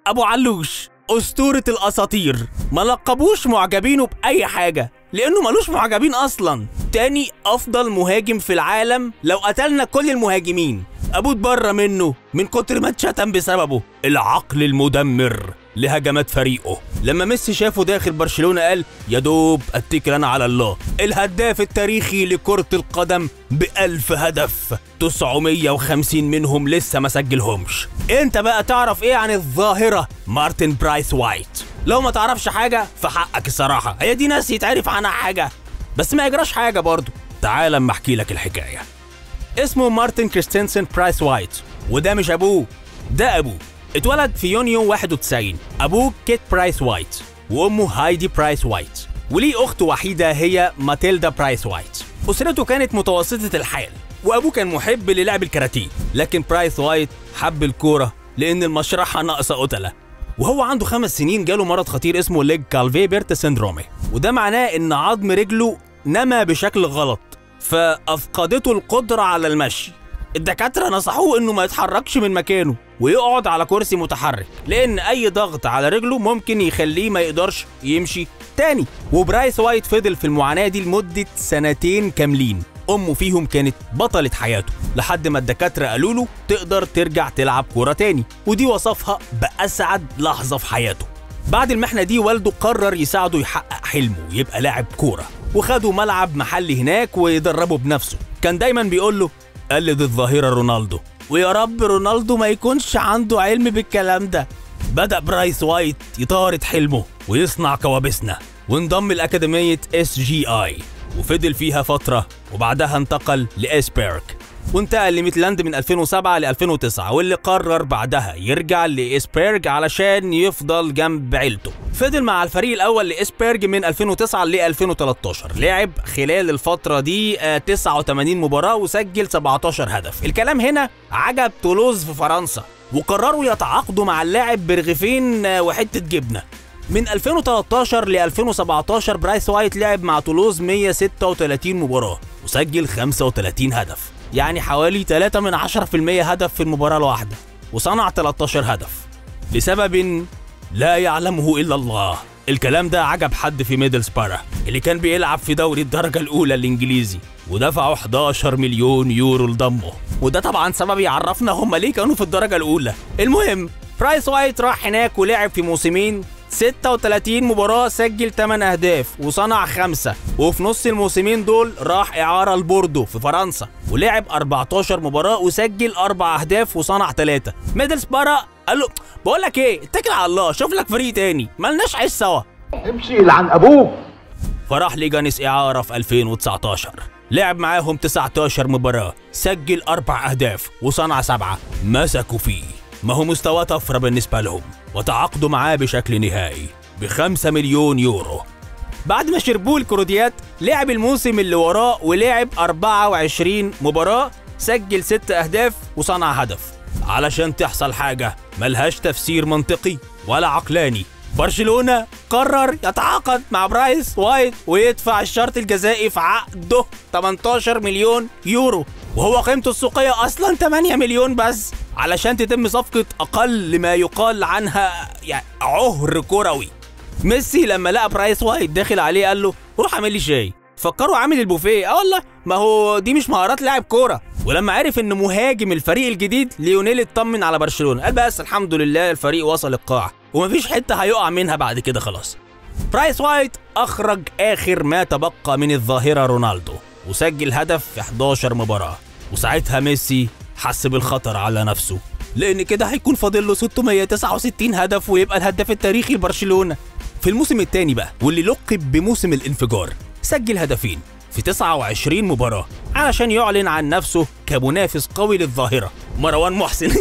ابو علوش اسطورة الاساطير ما لقبوش معجبينه باي حاجة لانه ملوش معجبين اصلا تاني افضل مهاجم في العالم لو قتلنا كل المهاجمين ابوت بره منه من كتر ما اتشتم بسببه العقل المدمر لهجمات فريقه لما ميسي شافه داخل برشلونة قال يا دوب اتكل انا على الله الهداف التاريخي لكرة القدم بألف هدف 950 منهم لسه ما سجلهمش انت بقى تعرف ايه عن الظاهرة مارتن برايس وايت لو ما تعرفش حاجة فحقك الصراحة هي دي ناس يتعرف عنها حاجة بس ما يجراش حاجة برضو تعال اما احكي لك الحكاية اسمه مارتن كريستنسن برايس وايت وده مش ابوه ده ابوه اتولد في يونيو 91 ابوه كيت برايس وايت وامه هايدي برايس وايت وليه اخت وحيده هي ماتيلدا برايس وايت اسرته كانت متوسطه الحال وابوه كان محب للعب الكاراتيه لكن برايس وايت حب الكوره لان المشرحه ناقصه قتله وهو عنده خمس سنين جاله مرض خطير اسمه ليج كالفي بيرت سيندرومي وده معناه ان عظم رجله نما بشكل غلط فافقدته القدره على المشي الدكاتره نصحوه انه ما يتحركش من مكانه ويقعد على كرسي متحرك لان اي ضغط على رجله ممكن يخليه ما يقدرش يمشي تاني وبرايس وايت فضل في المعاناه دي لمده سنتين كاملين امه فيهم كانت بطلة حياته لحد ما الدكاتره قالوا له تقدر ترجع تلعب كوره تاني ودي وصفها باسعد لحظه في حياته بعد المحنه دي والده قرر يساعده يحقق حلمه ويبقى لاعب كوره وخده ملعب محلي هناك ويدربه بنفسه كان دايما بيقول له قلد الظاهره رونالدو ويا رب رونالدو ما يكونش عنده علم بالكلام ده بدأ برايس وايت يطارد حلمه ويصنع كوابيسنا وانضم لأكاديمية اس جي اي وفضل فيها فترة وبعدها انتقل لإسبيرج وانتقل لميتلاند من 2007 ل 2009 واللي قرر بعدها يرجع لإسبيرج علشان يفضل جنب عيلته فضل مع الفريق الأول لإسبيرج من 2009 ل 2013 لعب خلال الفترة دي آه، 89 مباراة وسجل 17 هدف الكلام هنا عجب تولوز في فرنسا وقرروا يتعاقدوا مع اللاعب برغيفين آه، وحتة جبنة من 2013 ل 2017 برايس وايت لعب مع تولوز 136 مباراة وسجل 35 هدف يعني حوالي 3 من 10% هدف في المباراة الواحدة وصنع 13 هدف لسبب لا يعلمه إلا الله الكلام ده عجب حد في ميدل سبارا اللي كان بيلعب في دوري الدرجة الأولى الإنجليزي ودفعوا 11 مليون يورو لضمه وده طبعا سبب يعرفنا هم ليه كانوا في الدرجة الأولى المهم برايس وايت راح هناك ولعب في موسمين 36 مباراة سجل 8 أهداف وصنع خمسة وفي نص الموسمين دول راح إعارة لبوردو في فرنسا ولعب 14 مباراة وسجل أربع أهداف وصنع ثلاثة ميدلز بارا قال له بقول لك إيه اتكل على الله شوف لك فريق تاني ملناش عيش سوا امشي لعن ابوك فراح ليجانيس إعارة في 2019 لعب معاهم 19 مباراة سجل أربع أهداف وصنع سبعة مسكوا فيه ما هو مستواه طفرة بالنسبة لهم وتعاقدوا معاه بشكل نهائي بخمسة مليون يورو بعد ما شربوه الكروديات لعب الموسم اللي وراه ولعب 24 مباراة سجل 6 أهداف وصنع هدف علشان تحصل حاجة ملهاش تفسير منطقي ولا عقلاني برشلونة قرر يتعاقد مع برايس وايت ويدفع الشرط الجزائي في عقده 18 مليون يورو وهو قيمته السوقية أصلا 8 مليون بس علشان تتم صفقة أقل ما يقال عنها يعني عهر كروي ميسي لما لقى برايس وايت داخل عليه قال له روح اعمل لي شاي فكروا عامل البوفيه اه والله ما هو دي مش مهارات لاعب كوره ولما عرف ان مهاجم الفريق الجديد ليونيل اطمن على برشلونه قال بس الحمد لله الفريق وصل القاع ومفيش حته هيقع منها بعد كده خلاص برايس وايت اخرج اخر ما تبقى من الظاهره رونالدو وسجل هدف في 11 مباراه وساعتها ميسي حس بالخطر على نفسه لان كده هيكون فاضل له 669 هدف ويبقى الهداف التاريخي لبرشلونه في الموسم الثاني بقى واللي لقب بموسم الانفجار سجل هدفين في 29 مباراة علشان يعلن عن نفسه كمنافس قوي للظاهرة مروان محسن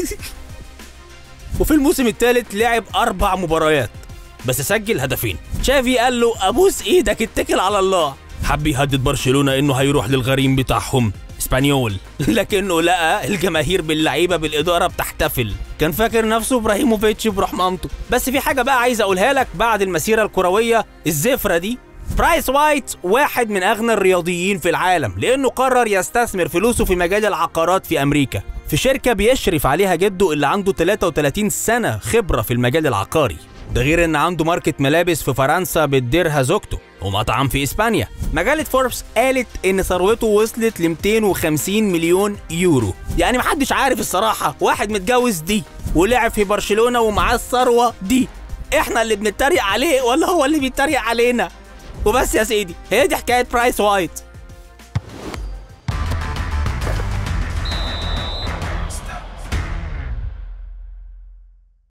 وفي الموسم الثالث لعب أربع مباريات بس سجل هدفين تشافي قال له أبوس إيدك اتكل على الله حب يهدد برشلونة إنه هيروح للغريم بتاعهم اسبانيول لكنه لقى الجماهير باللعيبه بالاداره بتحتفل كان فاكر نفسه ابراهيموفيتش بروح مامته بس في حاجه بقى عايز اقولها لك بعد المسيره الكرويه الزفره دي برايس وايت واحد من اغنى الرياضيين في العالم لانه قرر يستثمر فلوسه في مجال العقارات في امريكا في شركة بيشرف عليها جده اللي عنده 33 سنة خبرة في المجال العقاري ده غير ان عنده ماركة ملابس في فرنسا بتديرها زوجته ومطعم في اسبانيا مجلة فوربس قالت ان ثروته وصلت ل 250 مليون يورو يعني محدش عارف الصراحة واحد متجوز دي ولعب في برشلونة ومعاه الثروة دي احنا اللي بنتريق عليه ولا هو اللي بيتريق علينا وبس يا سيدي هي دي حكاية برايس وايت